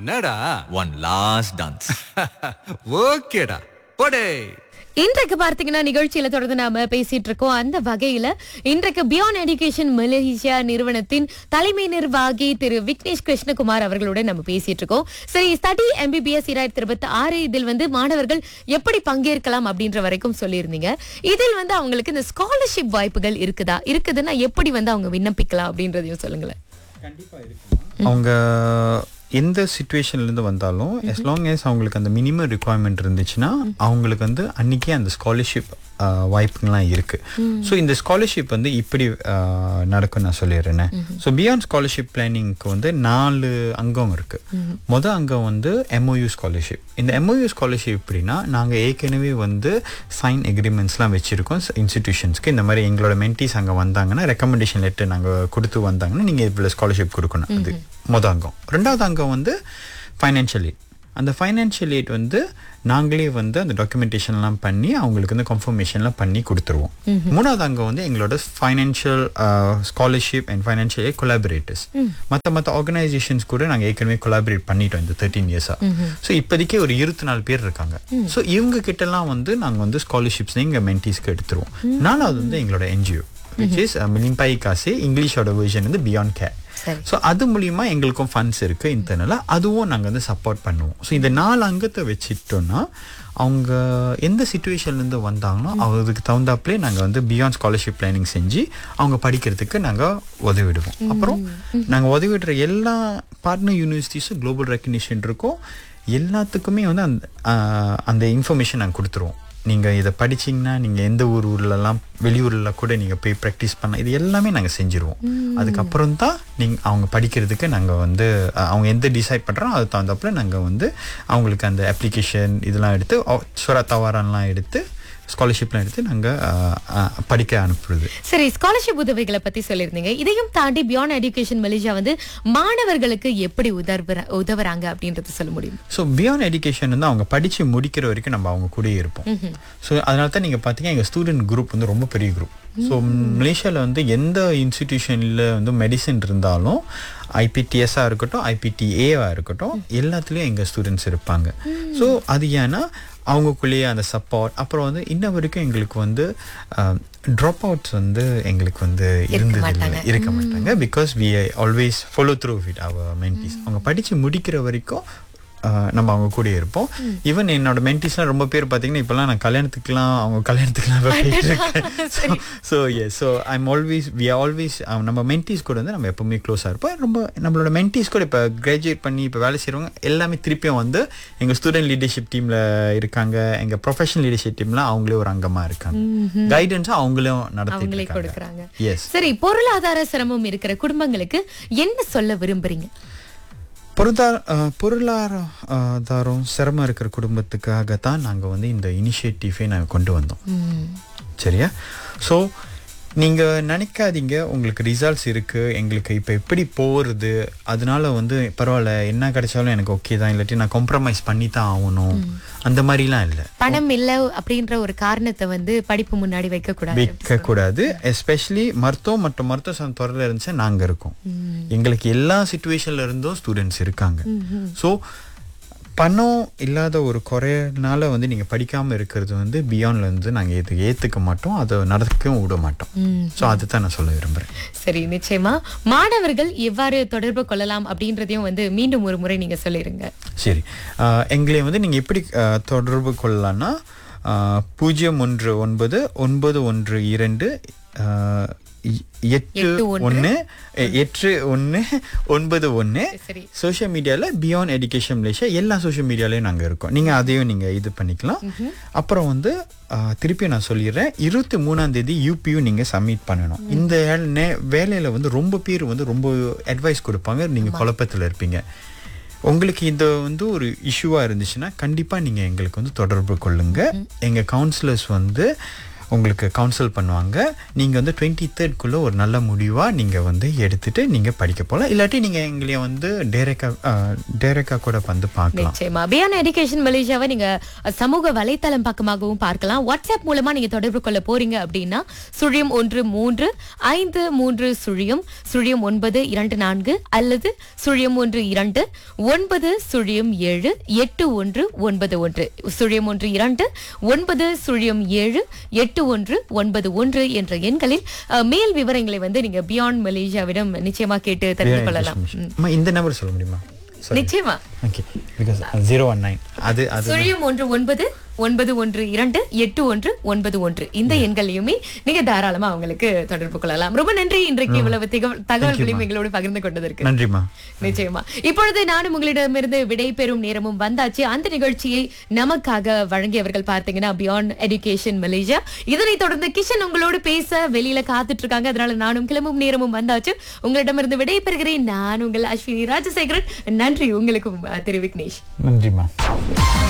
என்னடா one last dance ஓகேடா போடே இன்றைக்கு பார்த்தீங்கன்னா நிகழ்ச்சியில தொடர்ந்து நாம பேசிட்டு இருக்கோம் அந்த வகையில இன்றைக்கு பியாண்ட் எஜுகேஷன் மலேசியா நிறுவனத்தின் தலைமை நிர்வாகி திரு விக்னேஷ் கிருஷ்ணகுமார் அவர்களோட நம்ம பேசிட்டு இருக்கோம் சரி ஸ்டடி எம்பிபிஎஸ் இரண்டாயிரத்தி இருபத்தி ஆறு இதில் வந்து மாணவர்கள் எப்படி பங்கேற்கலாம் அப்படின்ற வரைக்கும் சொல்லியிருந்தீங்க இதில் வந்து அவங்களுக்கு இந்த ஸ்காலர்ஷிப் வாய்ப்புகள் இருக்குதா இருக்குதுன்னா எப்படி வந்து அவங்க விண்ணப்பிக்கலாம் அப்படின்றதையும் சொல்லுங்களேன் அவங்க எந்த சுச்சுவேஷன்லேருந்து வந்தாலும் as long as அவங்களுக்கு அந்த மினிமம் ரிக்குவயர்மெண்ட் இருந்துச்சுன்னா அவங்களுக்கு வந்து அன்னைக்கே அந்த ஸ்காலர்ஷிப் வாய்ப்புங்கள்லாம் இருக்கு ஸோ இந்த ஸ்காலர்ஷிப் வந்து இப்படி ஆஹ், நடக்கும் நான் சொல்லிடுறேன் ஸோ பியாண்ட் ஸ்காலர்ஷிப் பிளானிங்க்கு வந்து நாலு அங்கம் இருக்கு மொதல் அங்கம் வந்து எம்ஓயூ ஸ்காலர்ஷிப் இந்த எம்ஓயூ ஸ்காலர்ஷிப் எப்படின்னா நாங்கள் ஏற்கனவே வந்து சைன் எக்ரிமெண்ட்ஸ்லாம் வச்சுருக்கோம் இன்ஸ்டிடியூஷன்ஸ்க்கு இந்த மாதிரி எங்களோட மென்டிஸ் அங்கே வந்தாங்கன்னா ரெக்கமெண்டேஷன் லெட்டர் நாங்கள் கொடுத்து வந்தாங்கன்னா நீங்கள் இவ்வளோ ஸ்காலர்ஷிப் கொடுக்கணும் அது மொதல் அங்கம் ரெண்டாவது அங்கம் வந்து ஃபைனான்ஷியல் எய்ட் அந்த ஃபைனான்ஷியல் எய்ட் வந்து நாங்களே வந்து அந்த டாக்குமெண்டேஷன்லாம் பண்ணி அவங்களுக்கு வந்து கன்ஃபர்மேஷன்லாம் பண்ணி கொடுத்துருவோம் மூணாவது அங்கம் வந்து எங்களோட financial scholarship and financial aid collaborators மற்ற மற்ற ஆர்கனைசேஷன்ஸ் கூட நாங்கள் ஏற்கனவே கொலாபரேட் பண்ணிட்டோம் இந்த தேர்ட்டீன் இயர்ஸாக ஸோ இப்போதைக்கு ஒரு இருபத்தி நாலு பேர் இருக்காங்க ஸோ இவங்க கிட்டலாம் வந்து நாங்கள் வந்து ஸ்காலர்ஷிப்ஸ் எங்கள் மென்டிஸ்க்கு எடுத்துருவோம் நாலாவது வந்து எங்களோட என்ஜிஓ விச் இஸ் மிலிம்பாய் காசு இங்கிலீஷோட வெர்ஷன் வந்து பியாண்ட் கேர் சரி ஸோ அது மூலியமா எங்களுக்கும் ஃபண்ட்ஸ் இருக்கு இன்டர்னலாக அதுவும் நாங்கள் வந்து சப்போர்ட் பண்ணுவோம் ஸோ இந்த நாலு அங்கத்தை வச்சுட்டோம்னா அவங்க எந்த சுச்சுவேஷன்லேருந்து வந்தாங்களோ அதுக்கு தகுந்தாப்புலே நாங்கள் வந்து பியாண்ட் ஸ்காலர்ஷிப் பிளானிங் செஞ்சு அவங்க படிக்கிறதுக்கு நாங்கள் உதவிடுவோம் அப்புறம் நாங்கள் உதவிடுற எல்லா பார்ட்னர் யூனிவர்சிட்டிஸும் குளோபல் ரெக்கக்னிஷன் இருக்கும் எல்லாத்துக்குமே வந்து அந்த ஆஹ், அந்த இன்ஃபர்மேஷன் நாங்கள் கொடுத்துருவோம் நீங்கள் இதை படிச்சீங்கன்னா நீங்கள் எந்த ஊர் ஊர்லலாம் வெளியூரில் கூட நீங்கள் போய் ப்ராக்டிஸ் பண்ண இது எல்லாமே நாங்கள் செஞ்சுருவோம் அதுக்கப்புறம் தான் நீங்கள் அவங்க படிக்கிறதுக்கு நாங்கள் வந்து அஹ், அவங்க எந்த டிசைட் பண்ணுறோம் அது தகுந்தாப்புல நாங்கள் வந்து அவங்களுக்கு அந்த அப்ளிகேஷன் இதெல்லாம் எடுத்து சுரா தவாரெல்லாம் எடுத்து ஸ்காலர்ஷிப்லாம் எடுத்து நாங்கள் படிக்க அனுப்புறது சரி ஸ்காலர்ஷிப் உதவிகளை பத்தி சொல்லியிருந்தீங்க இதையும் தாண்டி பியாண்ட் எஜுகேஷன் மலேசியா வந்து மாணவர்களுக்கு எப்படி உதவுற உதவுறாங்க அப்படின்றத சொல்ல முடியும் ஸோ பியாண்ட் எஜுகேஷன் வந்து அவங்க படித்து முடிக்கிற வரைக்கும் நம்ம அவங்க கூடயே இருப்போம் ஸோ அதனால தான் நீங்கள் பார்த்தீங்கன்னா எங்கள் ஸ்டூடெண்ட் குரூப் வந்து ரொம்ப பெரிய குரூப் ஸோ மலேசியாவில் வந்து எந்த இன்ஸ்டிடியூஷனில் வந்து மெடிசன் இருந்தாலும் ஐபிடிஎஸ்ஸாக இருக்கட்டும் ஐபிடிஏவாக இருக்கட்டும் எல்லாத்துலேயும் எங்கள் ஸ்டூடெண்ட்ஸ் இருப்பாங்க ஸோ அது ஏன்னா அவங்களுக்குள்ளேயே அந்த சப்போர்ட் அப்புறம் வந்து இன்ன வரைக்கும் எங்களுக்கு வந்து ட்ராப் அவுட்ஸ் வந்து எங்களுக்கு வந்து இருந்தது இல்லை இருக்க மாட்டாங்க because we always follow through with our Mendis அவங்க படித்து முடிக்கிற வரைக்கும் ஆஹ், நம்ம அவங்க கூட இருப்போம் ஈவன் என்னோட மென்டிஸ்லாம் ரொம்ப பேர் பார்த்தீங்கன்னா இப்போலாம் நான் கல்யாணத்துக்குலாம் அவங்க கல்யாணத்துக்குலாம் போயிட்டு இருக்கேன் so yes so I'm always we always நம்ம மென்டிஸ் கூட வந்து நம்ம எப்பவுமே க்ளோஸாக இருப்போம் ரொம்ப நம்மளோட மென்டிஸ் கூட இப்போ கிராஜுவேட் பண்ணி இப்போ வேலை செய்கிறவங்க எல்லாமே திருப்பியும் வந்து எங்கள் ஸ்டூடெண்ட் லீடர்ஷிப் டீமில் இருக்காங்க எங்கள் ப்ரொஃபஷனல் லீடர்ஷிப் டீம்ல அவங்களே ஒரு அங்கமாக இருக்காங்க கைடன்ஸும் அவங்களும் நடத்திட்டு அவங்களே இருக்காங்க கொடுக்கறாங்க எஸ் சரி பொருளாதார சிரமம் இருக்கிற குடும்பங்களுக்கு என்ன சொல்ல விரும்புறீங்க பொருளாதார அஹ், பொருளாதாரம் சிரமம் இருக்கிற குடும்பத்துக்காக தான் நாங்கள் வந்து இந்த இனிஷியேட்டிவை நாங்கள் கொண்டு வந்தோம் சரியா ஸோ நீங்கள் நினைக்காதீங்க உங்களுக்கு ரிசல்ட்ஸ் இருக்குது எங்களுக்கு இப்போ எப்படி போகிறது அதனால வந்து பரவாயில்ல என்ன கிடைச்சாலும் எனக்கு ஓகே தான் இல்லாட்டி நான் காம்ப்ரமைஸ் பண்ணி தான் ஆகணும் அந்த மாதிரிலாம் இல்லை பணம் இல்ல அப்படின்ற ஒரு காரணத்தை வந்து படிப்பு முன்னாடி வைக்க கூடாது வைக்கக்கூடாது எஸ்பெஷலி மருத்துவம் மற்றும் மருத்துவ சார்ந்த துறையில் இருந்துச்சா நாங்கள் இருக்கோம் எங்களுக்கு எல்லா சுச்சுவேஷன்ல இருந்தும் ஸ்டூடெண்ட்ஸ் இருக்காங்க ஸோ பணம் இல்லாத ஒரு குறையனால வந்து நீங்கள் படிக்காமல் இருக்கிறது வந்து பியாண்ட்ல இருந்து நாங்கள் இது ஏற்றுக்க மாட்டோம் அதை நடக்கவும் விட மாட்டோம் ஸோ அதுதான் நான் சொல்ல விரும்புகிறேன் சரி நிச்சயமா மாணவர்கள் எவ்வாறு தொடர்பு கொள்ளலாம் அப்படின்றதையும் வந்து மீண்டும் ஒரு முறை நீங்க சொல்லிருங்க சரி ஆஹ் எங்களை வந்து நீங்கள் எப்படி ஆஹ் தொடர்பு கொள்ளலாம்னா ஆஹ் பூஜ்ஜியம் ஒன்று ஒன்பது ஒன்பது ஒன்று இரண்டு ஆஹ் எ- எட்டு எட்டு ஒன்று. ஒன்று எ- எட்டு ஒன்று ஒன்பது ஒன்று சரி சோஷியல் மீடியாவில் பியாண்ட் எஜுகேஷன் மலேசியா எல்லா சோஷியல் மீடியாலையும் நாங்கள் இருக்கோம் நீங்கள் அதையும் நீங்கள் இது பண்ணிக்கலாம் அப்புறம் வந்து ஆஹ், திருப்பி நான் சொல்லிடுறேன் இருபத்தி மூணாம் தேதி யூபியும் நீங்கள் சப்மிட் பண்ணணும் இந்த நே- வேலையில வந்து ரொம்ப பேர் வந்து ரொம்ப அட்வைஸ் கொடுப்பாங்க நீங்கள் குழப்பத்தில் இருப்பீங்க உங்களுக்கு இது வந்து ஒரு இஷ்யூவாக இருந்துச்சுன்னா கண்டிப்பாக நீங்கள் எங்களுக்கு வந்து தொடர்பு கொள்ளுங்க எங்கள் கவுன்சிலர்ஸ் வந்து உங்களுக்கு கவுன்சில் பண்ணுவாங்க நீங்கள் வந்து டுவெண்ட்டி தேர்ட்குள்ளே ஒரு நல்ல முடிவாக நீங்கள் வந்து எடுத்துட்டு நீங்கள் படிக்க போகலாம் இல்லாட்டி நீங்கள் எங்களைய வந்து டேரெக்டாக டேரெக்டாக கூட வந்து பார்க்கலாம் நிச்சயமா பியான் எஜுகேஷன் மலேசியாவை நீங்க சமூக வலைத்தளம் பக்கமாகவும் பார்க்கலாம் வாட்ஸ்அப் மூலமா நீங்க தொடர்பு கொள்ள போறீங்க அப்படின்னா சுழியம் ஒன்று மூன்று ஐந்து மூன்று சுழியம் சுழியம் ஒன்பது இரண்டு நான்கு அல்லது சுழியம் ஒன்று இரண்டு ஒன்பது சுழியம் ஏழு எட்டு ஒன்று ஒன்பது ஒன்று சுழியம் ஒன்று இரண்டு ஒன்பது சுழியம் ஏழு எட்டு ஒன்று ஒன்பது ஒன்று என்ற எண்களில் அஹ், மேல் விவரங்களை வந்து நீங்க பியாண்ட் மலேசியாவிடம் நிச்சயமா கேட்டு தெரிந்து கொள்ளலாம் ம். அம்மா இந்த நம்பர் சொல்ல முடியுமா நிச்சயமா okay because zero one nine அது அது சுழியம் ஒன்று ஒன்பது ஒன்பது ஒன்று இரண்டு எட்டு ஒன்று ஒன்பது ஒன்று இந்த எண்களையுமே நீங்க தாராளமா அவங்களுக்கு தொடர்பு கொள்ளலாம் ரொம்ப நன்றி இன்றைக்கு இவ்வளவு திக- தகவல்களையும் எங்களோடு பகிர்ந்து கொண்டதற்கு நன்றிம்மா நிச்சயமா இப்பொழுது நானும் உங்களிடமிருந்து விடை பெறும் நேரமும் வந்தாச்சு அந்த நிகழ்ச்சியை நமக்காக வழங்கியவர்கள் பார்த்தீங்கன்னா பியாண்ட் எஜுகேஷன் மலேசியா இதனைத் தொடர்ந்து கிஷன் உங்களோடு பேச வெளியில காத்துட்டு இருக்காங்க அதனால நானும் கிளம்பும் நேரமும் வந்தாச்சு உங்களிடமிருந்து விடை பெறுகிறேன் நான் உங்கள் அஸ்வினி ராஜசேகரன் நன்றி உங்களுக்கும் அஹ், திரு விக்னேஷ் நன்றிம்மா